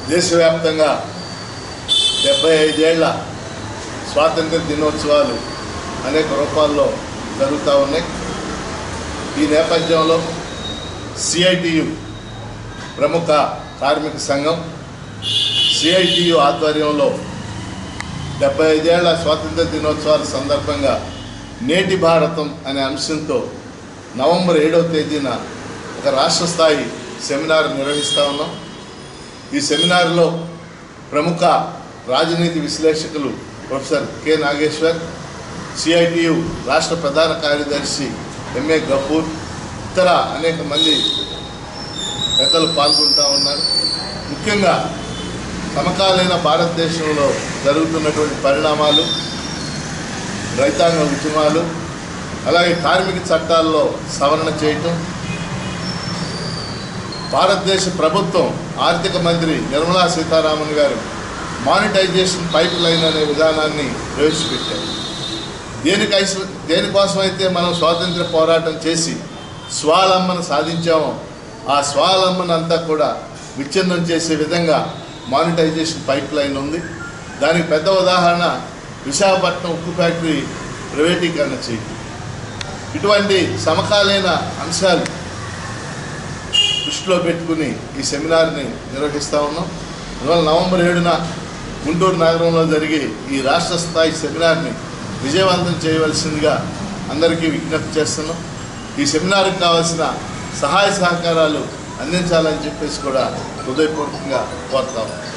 దేశవ్యాప్తంగా డెబ్బై ఐదేళ్ల స్వాతంత్ర దినోత్సవాలు అనేక రూపాల్లో జరుగుతూ ఉన్నాయి ఈ నేపథ్యంలో సిఐటియు ప్రముఖ కార్మిక సంఘం సిఐటియు ఆధ్వర్యంలో డెబ్బై ఐదేళ్ల స్వాతంత్ర దినోత్సవాల సందర్భంగా నేటి భారతం అనే అంశంతో నవంబర్ ఏడవ తేదీన ఒక రాష్ట్ర స్థాయి సెమినార్ నిర్వహిస్తూ ఉన్నాం ఈ సెమినార్లో ప్రముఖ రాజనీతి విశ్లేషకులు ప్రొఫెసర్ కె నాగేశ్వర్ సిఐటియు రాష్ట్ర ప్రధాన కార్యదర్శి ఎంఏ గఫూర్ ఇతర అనేక మంది పెద్దలు పాల్గొంటూ ఉన్నారు ముఖ్యంగా సమకాలీన భారతదేశంలో జరుగుతున్నటువంటి పరిణామాలు రైతాంగ ఉద్యమాలు అలాగే కార్మిక చట్టాల్లో సవరణ చేయటం భారతదేశ ప్రభుత్వం ఆర్థిక మంత్రి నిర్మలా సీతారామన్ గారు మానిటైజేషన్ పైప్ లైన్ అనే విధానాన్ని ప్రవేశపెట్టారు దేనికై దేనికోసం అయితే మనం స్వాతంత్ర పోరాటం చేసి స్వాలంబన సాధించామో ఆ స్వాలంబన అంతా కూడా విచ్ఛిన్నం చేసే విధంగా మానిటైజేషన్ పైప్ లైన్ ఉంది దానికి పెద్ద ఉదాహరణ విశాఖపట్నం ఉక్కు ఫ్యాక్టరీ ప్రైవేటీకరణ చేయడం ఇటువంటి సమకాలీన అంశాలు దృష్టిలో పెట్టుకుని ఈ సెమినార్ని నిర్వహిస్తూ ఉన్నాం అందువల్ల నవంబర్ ఏడున గుంటూరు నగరంలో జరిగే ఈ రాష్ట్ర స్థాయి సెమినార్ని విజయవంతం చేయవలసిందిగా అందరికీ విజ్ఞప్తి చేస్తున్నాం ఈ సెమినార్కి కావాల్సిన సహాయ సహకారాలు అందించాలని చెప్పేసి కూడా హృదయపూర్వకంగా కోరుతాం